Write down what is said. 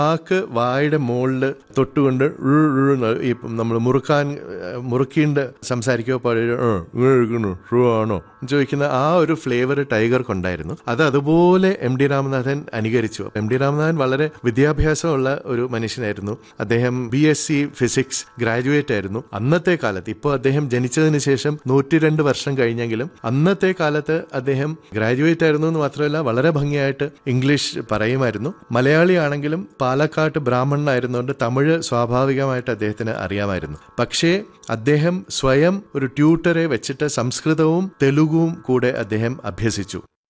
വാക്ക് വായുടെ മുകളിൽ തൊട്ടുകൊണ്ട് ഴ് ഴ് എന്ന് ഇപ്പം നമ്മൾ മുറുക്കാൻ മുറുക്കീണ്ട് സംസാരിക്കുക ആണോ എന്ന് ചോദിക്കുന്ന ആ ഒരു ഫ്ലേവർ ടൈഗർക്കുണ്ടായിരുന്നു അത് അതുപോലെ എം ഡി രാമനാഥൻ അനുകരിച്ചു എം ഡി രാമനാഥൻ വളരെ വിദ്യാഭ്യാസമുള്ള ഒരു മനുഷ്യനായിരുന്നു അദ്ദേഹം B S C physics graduate ആയിരുന്നു അന്നത്തെ കാലത്ത് ഇപ്പോൾ അദ്ദേഹം ജനിച്ചതിന് ശേഷം നൂറ്റിരണ്ട് വർഷം കഴിഞ്ഞെങ്കിലും അന്നത്തെ കാലത്ത് അദ്ദേഹം ഗ്രാജുവേറ്റ് ആയിരുന്നു എന്ന് മാത്രമല്ല വളരെ ഭംഗിയായിട്ട് ഇംഗ്ലീഷ് പറയുമായിരുന്നു മലയാളി ആണെങ്കിലും പാലക്കാട്ട് ബ്രാഹ്മണനായിരുന്നുകൊണ്ട് തമിഴ് സ്വാഭാവികമായിട്ട് അദ്ദേഹത്തിന് അറിയാമായിരുന്നു പക്ഷേ അദ്ദേഹം സ്വയം ഒരു ട്യൂട്ടറെ വെച്ചിട്ട് സംസ്കൃതവും തെലുഗുവും കൂടെ അദ്ദേഹം അഭ്യസിച്ചു